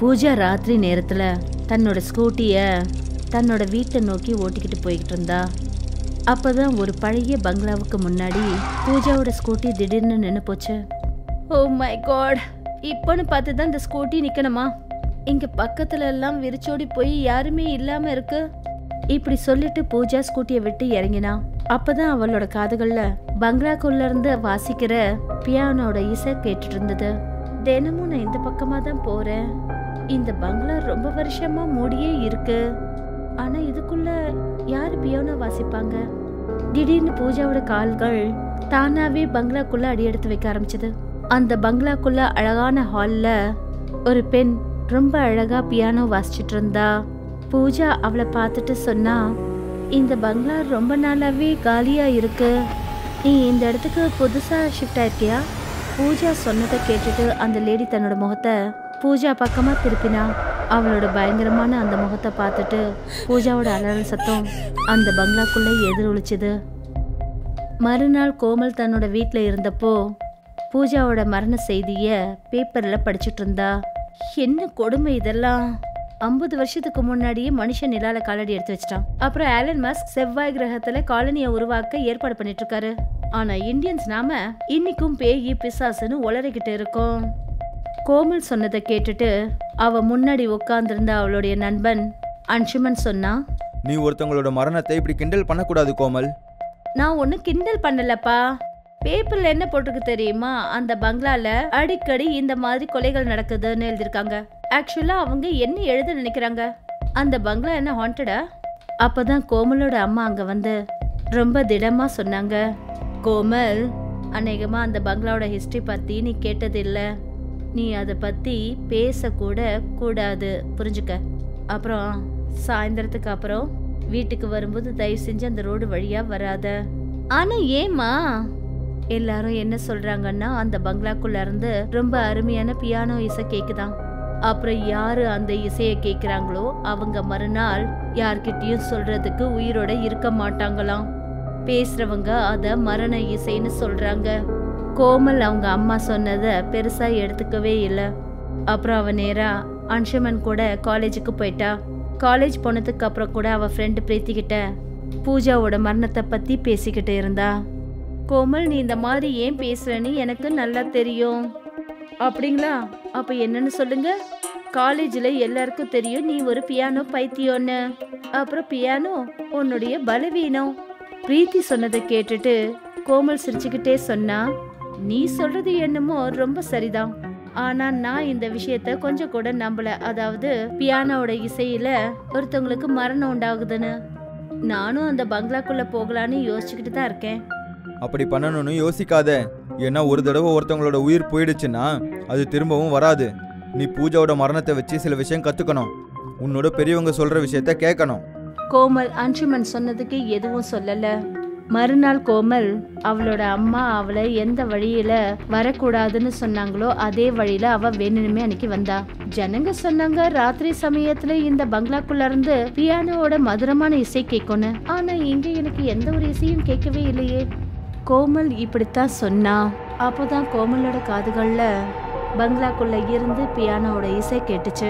பூஜா ராத்திரி நேரத்துல தன்னோட ஸ்கூட்டிய தன்னோட வீட்டை நோக்கி ஓட்டிக்கிட்டு போய்கிட்டு இருந்தா அப்பதான் ஒரு பழைய பங்களாவுக்கு முன்னாடி பூஜாவோட ஸ்கூட்டி திடீர்னு நின்று போச்சு ஓ மை காட் இப்போன்னு பார்த்து தான் இந்த ஸ்கூட்டி நிக்கணுமா இங்க பக்கத்துல எல்லாம் விரிச்சோடி போய் யாருமே இல்லாம இருக்கு இப்படி சொல்லிட்டு பூஜா ஸ்கூட்டியை விட்டு இறங்கினா அப்பதான் அவளோட காதுகள்ல பங்களாக்குள்ள இருந்து வாசிக்கிற பியானோட இசை கேட்டுட்டு இருந்தது தினமும் நான் இந்த பக்கமா தான் போறேன் இந்த பங்களா ரொம்ப வருஷமா மூடியே இருக்கு ஆனா இதுக்குள்ள யார் பியானோ வாசிப்பாங்க திடீர்னு பூஜாவோட கால்கள் தானாவே பங்களாக்குள்ள அடி எடுத்து வைக்க ஆரம்பிச்சது அந்த பங்களாக்குள்ள அழகான ஹால்ல ஒரு பெண் ரொம்ப அழகா பியானோ வாசிச்சிட்டு இருந்தா பூஜா அவளை பார்த்துட்டு சொன்னா இந்த பங்களா ரொம்ப நாளாவே காலியா இருக்கு நீ இந்த இடத்துக்கு புதுசா ஷிஃப்ட் ஆயிருக்கியா பூஜா சொன்னதை கேட்டுட்டு அந்த லேடி தன்னோட முகத்தை பூஜா பக்கமா திருப்பினா அவளோட பயங்கரமான அந்த முகத்தை பார்த்துட்டு பூஜாவோட அலறல் சத்தம் அந்த பங்களாக்குள்ள எதிரொலிச்சுது மறுநாள் கோமல் தன்னோட வீட்டில் இருந்தப்போ பூஜாவோட மரண செய்திய பேப்பர்ல படிச்சுட்டு இருந்தா என்ன கொடுமை இதெல்லாம் ஐம்பது வருஷத்துக்கு முன்னாடியே மனுஷன் நிலால காலடி எடுத்து வச்சிட்டான் அப்புறம் ஆலன் மஸ்க் செவ்வாய் கிரகத்துல காலனியை உருவாக்க ஏற்பாடு பண்ணிட்டு இருக்காரு ஆனா இந்தியன்ஸ் நாம இன்னைக்கும் பேயி பிசாசுன்னு உளறிக்கிட்டு இருக்கோம் கோமல் சொன்னதை கேட்டுட்டு அவ முன்னாடி உட்கார்ந்திருந்த அவளுடைய நண்பன் அன்சுமன் சொன்னா நீ ஒருத்தவங்களோட மரணத்தை இப்படி கிண்டல் பண்ணக்கூடாது கோமல் நான் ஒன்றும் கிண்டல் பண்ணலப்பா பேப்பர்ல என்ன போட்டிருக்கு தெரியுமா அந்த பங்களால அடிக்கடி இந்த மாதிரி கொலைகள் நடக்குதுன்னு எழுதியிருக்காங்க ஆக்சுவலா அவங்க என்ன எழுத நினைக்கிறாங்க அந்த பங்களா என்ன ஹாண்டடா அப்பதான் கோமலோட அம்மா அங்க வந்து ரொம்ப திடமா சொன்னாங்க கோமல் அநேகமா அந்த பங்களாவோட ஹிஸ்டரி பத்தி நீ கேட்டது இல்ல நீ அதை பத்தி பேசக்கூட கூடாது புரிஞ்சுக்க அப்புறம் சாயந்தரத்துக்கு அப்புறம் வீட்டுக்கு வரும்போது தயவு செஞ்சு அந்த ரோடு வழியா வராத ஆனா ஏமா எல்லாரும் என்ன சொல்றாங்கன்னா அந்த பங்களாக்குள்ள இருந்து ரொம்ப அருமையான பியானோ இசை கேக்குதாம் அப்புறம் யாரு அந்த இசையை கேக்குறாங்களோ அவங்க மறுநாள் யார்கிட்டயும் சொல்றதுக்கு உயிரோட இருக்க மாட்டாங்களாம் பேசுறவங்க அத மரண இசைன்னு சொல்றாங்க கோமல் அவங்க அம்மா சொன்னதை பெருசா எடுத்துக்கவே இல்லை அப்புறம் அவ நேரா அன்ஷமன் கூட காலேஜுக்கு போயிட்டா காலேஜ் போனதுக்கு அப்புறம் கூட அவ ஃப்ரெண்டு பிரீத்தி கிட்ட பூஜாவோட மரணத்தை பத்தி பேசிக்கிட்டு இருந்தா கோமல் நீ இந்த மாதிரி ஏன் பேசுறன்னு எனக்கு நல்லா தெரியும் அப்படிங்களா அப்ப என்னன்னு சொல்லுங்க காலேஜ்ல எல்லாருக்கும் தெரியும் நீ ஒரு பியானோ பைத்தியம்னு அப்புறம் பியானோ உன்னுடைய பலவீனம் பிரீத்தி சொன்னதை கேட்டுட்டு கோமல் சிரிச்சுக்கிட்டே சொன்னா நீ சொல்றது என்னமோ ரொம்ப சரிதான் ஆனா நான் இந்த விஷயத்த கொஞ்சம் கூட நம்பல அதாவது பியானோட இசையில ஒருத்தவங்களுக்கு மரணம் உண்டாகுதுன்னு நானும் அந்த பங்களாக்குள்ள போகலான்னு யோசிச்சுக்கிட்டு தான் இருக்கேன் அப்படி பண்ணணும்னு யோசிக்காத ஏன்னா ஒரு தடவை ஒருத்தவங்களோட உயிர் போயிடுச்சுன்னா அது திரும்பவும் வராது நீ பூஜாவோட மரணத்தை வச்சு சில விஷயம் கற்றுக்கணும் உன்னோட பெரியவங்க சொல்கிற விஷயத்த கேட்கணும் கோமல் அன்சுமன் சொன்னதுக்கு எதுவும் சொல்லல மறுநாள் கோமல் அவளோட அம்மா அவளை எந்த வழியில வரக்கூடாதுன்னு சொன்னாங்களோ அதே வழியில அவ வேணுமே அன்னைக்கு வந்தா ஜனங்க சொன்னாங்க ராத்திரி சமயத்துல இந்த பங்களாக்குள்ள இருந்து பியானோவோட மதுரமான இசை கேட்கணும் ஆனா இங்க எனக்கு எந்த ஒரு இசையும் கேட்கவே இல்லையே கோமல் இப்படித்தான் சொன்னா அப்போதான் கோமலோட காதுகள்ல பங்களாக்குள்ள இருந்து பியானோட இசை கேட்டுச்சு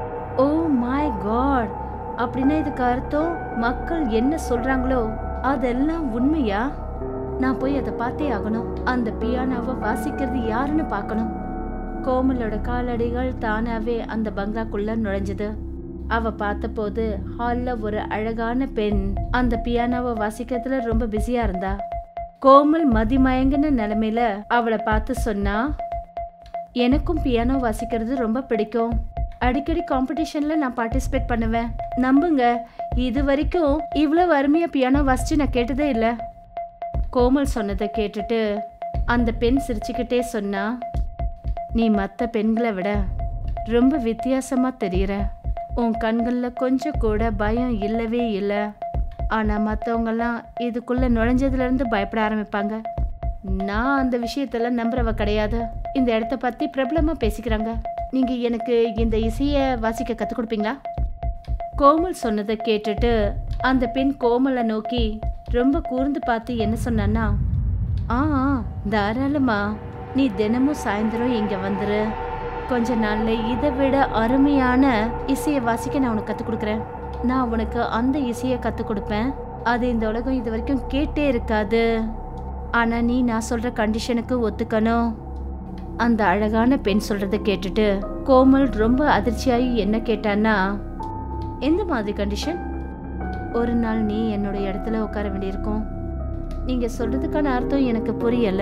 ஓ மை காட் அப்படின்னா இதுக்கு அர்த்தம் மக்கள் என்ன சொல்றாங்களோ அதெல்லாம் உண்மையா நான் போய் அதை பார்த்தே ஆகணும் அந்த பியானோவை வாசிக்கிறது யாருன்னு பார்க்கணும் கோமலோட காலடிகள் தானாவே அந்த பங்களாக்குள்ள நுழைஞ்சது அவ பார்த்தபோது ஹால்ல ஒரு அழகான பெண் அந்த பியானோவை வாசிக்கிறதுல ரொம்ப பிஸியா இருந்தா கோமல் மதிமயங்கின நிலைமையில அவளை பார்த்து சொன்னா எனக்கும் பியானோ வாசிக்கிறது ரொம்ப பிடிக்கும் அடிக்கடி காம்படிஷன்ல நான் பார்ட்டிசிபேட் பண்ணுவேன் நம்புங்க இது வரைக்கும் இவ்வளவு அருமையா பியானோ வாசிச்சு நான் கேட்டதே இல்லை கோமல் சொன்னதை கேட்டுட்டு அந்த பெண் சிரிச்சுக்கிட்டே சொன்னா நீ மற்ற பெண்களை விட ரொம்ப வித்தியாசமா தெரியற உன் கண்கள்ல கொஞ்சம் கூட பயம் இல்லவே இல்லை ஆனா மற்றவங்கெல்லாம் இதுக்குள்ள நுழைஞ்சதுல இருந்து பயப்பட ஆரம்பிப்பாங்க நான் அந்த விஷயத்தெல்லாம் நம்புறவ கிடையாது இந்த இடத்த பத்தி பிரபலமா பேசிக்கிறாங்க நீங்க எனக்கு இந்த இசைய வாசிக்க கத்துக் கொடுப்பீங்களா கோமல் சொன்னதை கேட்டுட்டு அந்த பெண் கோமலை நோக்கி ரொம்ப கூர்ந்து பார்த்து என்ன சொன்னான்னா ஆ ஆ, தாராளமா நீ தினமும் சாயந்தரம் இங்க வந்துரு கொஞ்ச நாள்ல இதை விட அருமையான இசையை வாசிக்க நான் உனக்கு கற்றுக் கொடுக்குறேன் நான் உனக்கு அந்த இசையை கற்றுக் கொடுப்பேன் அது இந்த உலகம் இது வரைக்கும் கேட்டே இருக்காது ஆனா நீ நான் சொல்ற கண்டிஷனுக்கு ஒத்துக்கணும் அந்த அழகான பெண் சொல்றதை கேட்டுட்டு கோமல் ரொம்ப அதிர்ச்சியாகி என்ன கேட்டான்னா எந்த மாதிரி கண்டிஷன் ஒரு நாள் நீ என்னோட இடத்துல உட்கார வேண்டியிருக்கும் நீங்க சொல்றதுக்கான அர்த்தம் எனக்கு புரியல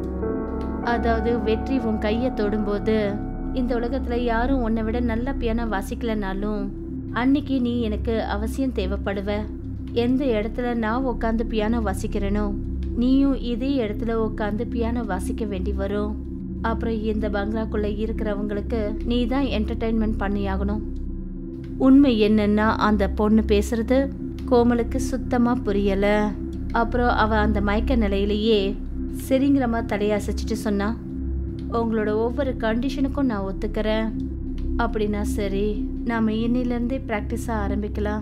அதாவது வெற்றி உன் கையை தொடும்போது இந்த உலகத்துல யாரும் உன்னை விட நல்ல பியானோ வாசிக்கலனாலும் அன்னைக்கு நீ எனக்கு அவசியம் தேவைப்படுவ எந்த இடத்துல நான் உட்காந்து பியானோ வாசிக்கிறேனோ நீயும் இதே இடத்துல உட்காந்து பியானோ வாசிக்க வேண்டி வரும் அப்புறம் இந்த பங்களாக்குள்ள இருக்கிறவங்களுக்கு நீ தான் என்டர்டைன்மெண்ட் பண்ணியாகணும் உண்மை என்னன்னா அந்த பொண்ணு பேசுறது கோமலுக்கு சுத்தமா புரியல அப்புறம் அவ அந்த மயக்க நிலையிலேயே சரிங்கிறமா தலையசைச்சிட்டு சொன்னா உங்களோட ஒவ்வொரு கண்டிஷனுக்கும் நான் ஒத்துக்கிறேன் அப்படின்னா சரி நாம இன்னிலேருந்தே ப்ராக்டிஸாக ஆரம்பிக்கலாம்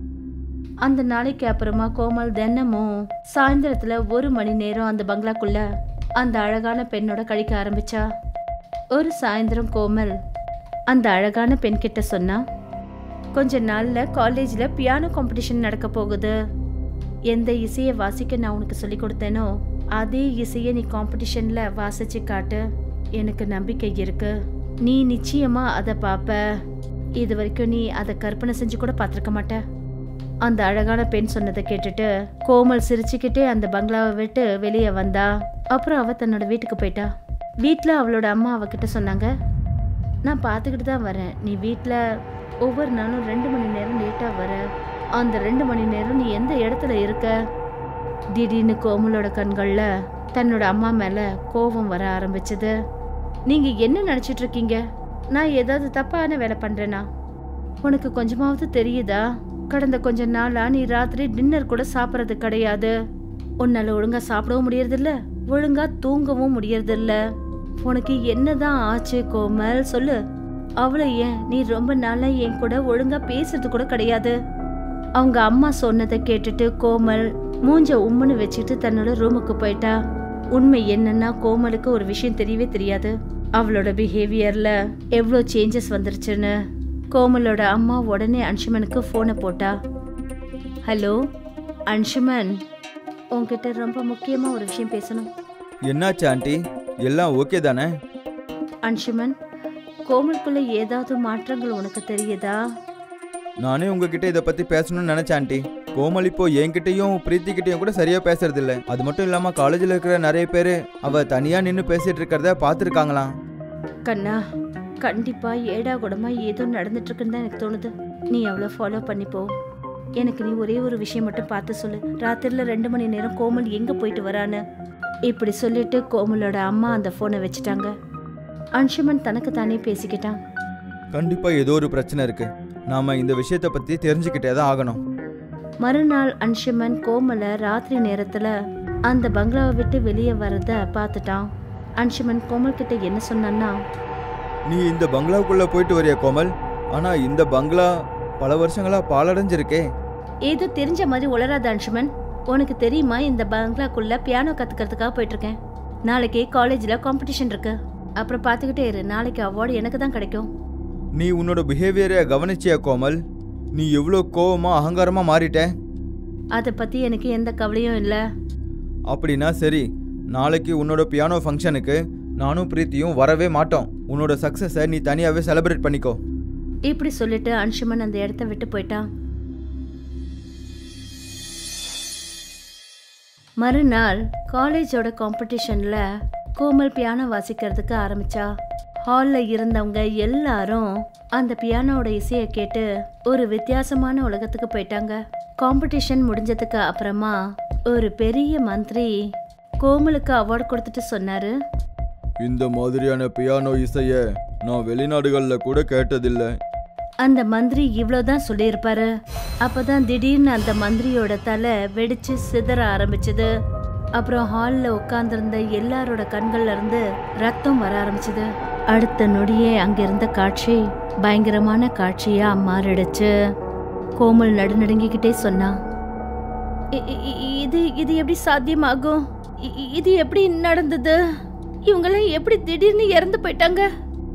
அந்த நாளைக்கு அப்புறமா கோமல் தினமும் சாயந்தரத்துல ஒரு மணி நேரம் அந்த பங்களாக்குள்ள அந்த அழகான பெண்ணோட கழிக்க ஆரம்பிச்சா ஒரு சாயந்தரம் கோமல் அந்த அழகான பெண் கிட்ட சொன்னா கொஞ்ச நாள்ல காலேஜ்ல பியானோ காம்படிஷன் நடக்க போகுது எந்த இசையை வாசிக்க நான் உனக்கு சொல்லி கொடுத்தேனோ அதே இசையை நீ காம்படிஷன்ல வாசிச்சு காட்டு எனக்கு நம்பிக்கை இருக்கு நீ நிச்சயமா அதை பார்ப்ப இது வரைக்கும் நீ அதை கற்பனை செஞ்சு கூட பார்த்துருக்க மாட்ட அந்த அழகான பெண் சொன்னதை கேட்டுட்டு கோமல் சிரிச்சுக்கிட்டே அந்த பங்களாவை விட்டு வெளியே வந்தா அப்புறம் அவ தன்னோட வீட்டுக்கு போயிட்டா வீட்டில் அவளோட அம்மா அவகிட்ட சொன்னாங்க நான் பார்த்துக்கிட்டு தான் வரேன் நீ வீட்டில் ஒவ்வொரு நாளும் ரெண்டு மணி நேரம் லேட்டாக வர அந்த ரெண்டு மணி நேரம் நீ எந்த இடத்துல இருக்க திடீர்னு கோமலோட கண்களில் தன்னோட அம்மா மேலே கோபம் வர ஆரம்பிச்சது நீங்கள் என்ன நினச்சிட்டு இருக்கீங்க நான் ஏதாவது தப்பான வேலை பண்ணுறேனா உனக்கு கொஞ்சமாவது தெரியுதா கடந்த கொஞ்ச நாளா நீ ராத்திரி டின்னர் கூட சாப்பிட்றது கிடையாது உன்னால ஒழுங்கா சாப்பிடவும் முடியறதில்ல ஒழுங்கா தூங்கவும் முடியறதில்ல உனக்கு என்னதான் ஆச்சு கோமல் சொல்லு அவளை ஏன் நீ ரொம்ப நாளா என் கூட ஒழுங்கா பேசுறது கூட கிடையாது அவங்க அம்மா சொன்னதை கேட்டுட்டு கோமல் மூஞ்ச உம்முன்னு வச்சுட்டு தன்னோட ரூமுக்கு போயிட்டா உண்மை என்னன்னா கோமலுக்கு ஒரு விஷயம் தெரியவே தெரியாது அவளோட பிஹேவியர்ல எவ்வளோ சேஞ்சஸ் வந்துருச்சுன்னு கோமலோட அம்மா உடனே அன்சுமனுக்கு ஃபோனை போட்டா ஹலோ அன்சுமன் உன்கிட்ட ரொம்ப முக்கியமாக ஒரு விஷயம் பேசணும் என்னாச்சு ஆண்டி எல்லாம் ஓகே தானே அன்சுமன் கோமலுக்குள்ள ஏதாவது மாற்றங்கள் உனக்கு தெரியுதா நானே உங்ககிட்ட இதை பத்தி பேசணும்னு நினைச்சேன் ஆண்டி கோமல் இப்போ என்கிட்டயும் பிரீத்தி கிட்டயும் கூட சரியா பேசுறது இல்ல அது மட்டும் இல்லாம காலேஜ்ல இருக்கிற நிறைய பேரு அவ தனியா நின்னு பேசிட்டு இருக்கிறத பார்த்துருக்காங்களாம் கண்ணா கண்டிப்பா ஏடா கூடமா ஏதோ நடந்துட்டு இருக்குன்னு தான் எனக்கு தோணுது நீ அவளை ஃபாலோ பண்ணிப்போ எனக்கு நீ ஒரே ஒரு விஷயம் மட்டும் பார்த்து சொல்லு ராத்திரில ரெண்டு மணி நேரம் கோமல் எங்க போயிட்டு வரான்னு இப்படி சொல்லிட்டு கோமலோட அம்மா அந்த போனை வச்சுட்டாங்க அன்சுமன் தனக்கு தானே பேசிக்கிட்டான் கண்டிப்பா ஏதோ ஒரு பிரச்சனை இருக்கு நாம இந்த விஷயத்தை பத்தி தெரிஞ்சுக்கிட்டே தான் ஆகணும் மறுநாள் அன்சுமன் கோமலை ராத்திரி நேரத்துல அந்த பங்களாவை விட்டு வெளியே வரத பார்த்துட்டான் அன்சுமன் கோமல் கிட்ட என்ன சொன்னான்னா நீ இந்த பங்களாவுக்குள்ள போயிட்டு வரியா கோமல் ஆனா இந்த பங்களா பல வருஷங்களா பாலடைஞ்சிருக்கே ஏதோ தெரிஞ்ச மாதிரி உளராத அன்சுமன் உனக்கு தெரியுமா இந்த பங்களாக்குள்ள பியானோ கத்துக்கிறதுக்காக போயிட்டு இருக்கேன் நாளைக்கு காலேஜ்ல காம்படிஷன் இருக்கு அப்புறம் பார்த்துக்கிட்டே இரு நாளைக்கு அவார்டு எனக்கு தான் கிடைக்கும் நீ உன்னோட பிஹேவியரை கவனிச்சியா கோமல் நீ எவ்வளோ கோவமா அகங்காரமா மாறிட்ட அதை பத்தி எனக்கு எந்த கவலையும் இல்லை அப்படின்னா சரி நாளைக்கு உன்னோட பியானோ ஃபங்க்ஷனுக்கு நானும் பிரீத்தியும் வரவே மாட்டோம் உன்னோட சக்ஸஸை நீ தனியாகவே செலிப்ரேட் பண்ணிக்கோ இப்படி சொல்லிட்டு அன்சுமன் அந்த இடத்த விட்டு போயிட்டான் மறுநாள் காலேஜோட காம்படிஷன்ல கோமல் பியானோ வாசிக்கிறதுக்கு ஆரம்பிச்சா ஹால்ல இருந்தவங்க எல்லாரும் அந்த பியானோட இசையை கேட்டு ஒரு வித்தியாசமான உலகத்துக்கு போயிட்டாங்க காம்படிஷன் முடிஞ்சதுக்கு அப்புறமா ஒரு பெரிய மந்திரி கோமலுக்கு அவார்டு கொடுத்துட்டு சொன்னாரு இந்த மாதிரியான பியானோ இசையை நான் வெளிநாடுகளில் கூட கேட்டதில்லை அந்த மந்திரி இவ்வளோதான் சொல்லியிருப்பாரு அப்பதான் திடீர்னு அந்த மந்திரியோட தலை வெடிச்சு சிதற ஆரம்பிச்சது அப்புறம் ஹாலில் உட்கார்ந்திருந்த எல்லாரோட கண்கள்ல இருந்து ரத்தம் வர ஆரம்பிச்சது அடுத்த நொடியே அங்கிருந்த காட்சி பயங்கரமான காட்சியா மாறிடுச்சு கோமல் நடுநடுங்கிக்கிட்டே சொன்னா "இ- இ- இ- இது இது எப்படி சாத்தியமாகும் இ- இ- இது எப்படி நடந்தது இவங்கெல்லாம் எப்படி திடீர்னு இறந்து போயிட்டாங்க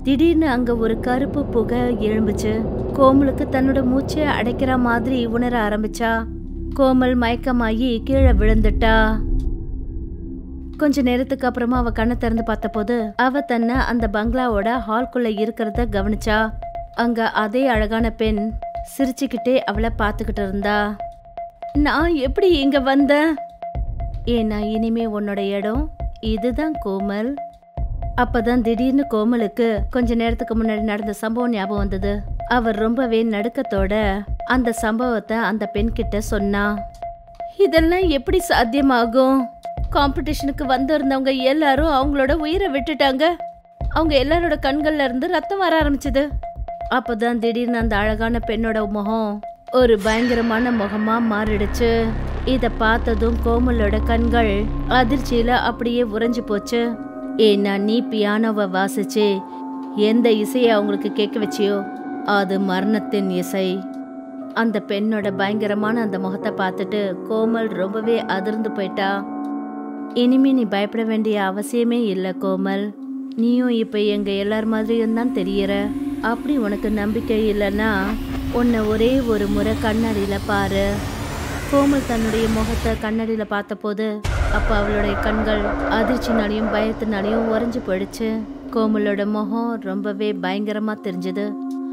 திடீர்னு அங்க ஒரு கருப்பு புகை எழும்புச்சு கோமலுக்கு தன்னோட மூச்சை அடைக்கிற மாதிரி உணர ஆரம்பிச்சா கோமல் மயக்கமாயி கீழே விழுந்துட்டா கொஞ்ச நேரத்துக்கு அப்புறமா அவ கண்ணை திறந்து பார்த்தபோது அவ தன்னை அந்த பங்களாவோட ஹால்குள்ள இருக்கிறத கவனிச்சா அங்க அதே அழகான பெண் சிரிச்சுக்கிட்டே அவளை பார்த்துக்கிட்டு இருந்தா நான் எப்படி இங்க வந்தேன் ஏன்னா இனிமே உன்னோட இடம் இதுதான் கோமல் அப்பதான் திடீர்னு கோமலுக்கு கொஞ்ச நேரத்துக்கு முன்னாடி நடந்த சம்பவம் ஞாபகம் வந்தது அவர் ரொம்பவே நடுக்கத்தோட அந்த சம்பவத்தை அந்த பெண் கிட்ட சொன்னா இதெல்லாம் எப்படி சாத்தியமாகும் காம்படிஷனுக்கு வந்திருந்தவங்க எல்லாரும் அவங்களோட உயிரை விட்டுட்டாங்க அவங்க எல்லாரோட கண்கள்ல இருந்து ரத்தம் வர ஆரம்பிச்சது அப்பதான் திடீர்னு அந்த அழகான பெண்ணோட முகம் ஒரு பயங்கரமான முகமா மாறிடுச்சு இத பார்த்ததும் கோமலோட கண்கள் அதிர்ச்சியில அப்படியே உறைஞ்சு போச்சு ஏன்னா நீ பியானோவை வாசிச்சு எந்த இசையை அவங்களுக்கு கேட்க வச்சியோ அது மரணத்தின் இசை அந்த பெண்ணோட பயங்கரமான அந்த முகத்தை பார்த்துட்டு கோமல் ரொம்பவே அதிர்ந்து போயிட்டா இனிமே நீ பயப்பட வேண்டிய அவசியமே இல்லை கோமல் நீயும் இப்போ எங்க எல்லார் மாதிரியும் தான் தெரியற அப்படி உனக்கு நம்பிக்கை இல்லைன்னா உன்னை ஒரே ஒரு முறை கண்ணாடியில பாரு கோமல் தன்னுடைய முகத்தை கண்ணாடியில பார்த்தபோது அப்ப அவளுடைய கண்கள் அதிர்ச்சினாலையும் பயத்தினாலையும் உறைஞ்சு போயிடுச்சு கோமலோட முகம் ரொம்பவே பயங்கரமா தெரிஞ்சது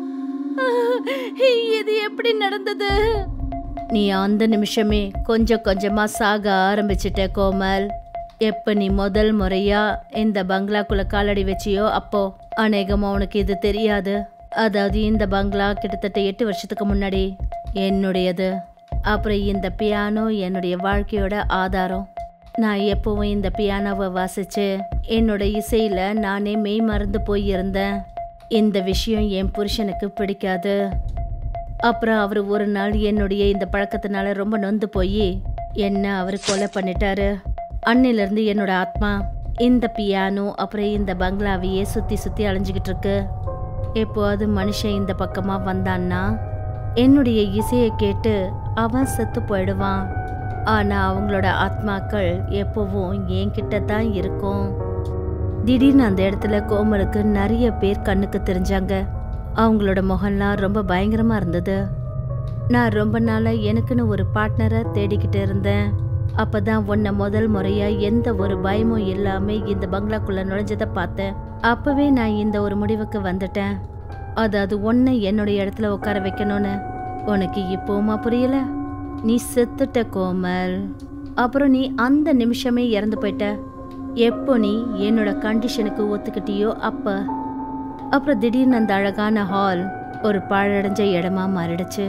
இது எப்படி நடந்தது நீ அந்த நிமிஷமே கொஞ்சம் கொஞ்சமா சாக ஆரம்பிச்சிட்ட கோமல் எப்ப நீ முதல் முறையா இந்த பங்களாக்குள்ள காலடி வச்சியோ அப்போ அநேகமா உனக்கு இது தெரியாது அதாவது இந்த பங்களா கிட்டத்தட்ட எட்டு வருஷத்துக்கு முன்னாடி என்னுடையது அப்புறம் இந்த பியானோ என்னுடைய வாழ்க்கையோட ஆதாரம் நான் எப்பவும் இந்த பியானோவை வாசிச்சு என்னோட இசையில நானே மெய் மறந்து போயிருந்தேன் இந்த விஷயம் என் புருஷனுக்கு பிடிக்காது அப்புறம் அவர் ஒரு நாள் என்னுடைய இந்த பழக்கத்தினால ரொம்ப நொந்து போய் என்ன அவர் கொலை பண்ணிட்டாரு அன்னிலிருந்து என்னோட ஆத்மா இந்த பியானோ அப்புறம் இந்த பங்களாவையே சுத்தி சுத்தி அலைஞ்சுக்கிட்டு இருக்கு எப்போது மனுஷன் இந்த பக்கமா வந்தான்னா என்னுடைய இசையை கேட்டு அவன் செத்து போயிடுவான் ஆனா அவங்களோட ஆத்மாக்கள் எப்பவும் என்கிட்ட தான் இருக்கும் திடீர்னு அந்த இடத்துல கோமலுக்கு நிறைய பேர் கண்ணுக்கு தெரிஞ்சாங்க அவங்களோட முகம்லாம் ரொம்ப பயங்கரமா இருந்தது நான் ரொம்ப நாளா எனக்குன்னு ஒரு பார்ட்னரை தேடிக்கிட்டு இருந்தேன் அப்பதான் உன்னை முதல் முறையா எந்த ஒரு பயமும் இல்லாம இந்த பங்களாக்குள்ள நுழைஞ்சதை பார்த்தேன் அப்பவே நான் இந்த ஒரு முடிவுக்கு வந்துட்டேன் அதாவது உன்னை என்னுடைய இடத்துல உட்கார வைக்கணும்னு உனக்கு இப்போமா புரியல நீ செத்துட்ட கோமல் அப்புறம் நீ அந்த நிமிஷமே இறந்து போயிட்ட எப்போ நீ என்னோட கண்டிஷனுக்கு ஒத்துக்கிட்டியோ அப்ப அப்புறம் திடீர்னு அந்த அழகான ஹால் ஒரு பாழடைஞ்ச இடமா மாறிடுச்சு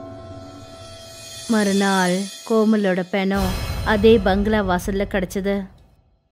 மறுநாள் கோமலோட பெணம் அதே பங்களா வாசல்ல கிடைச்சது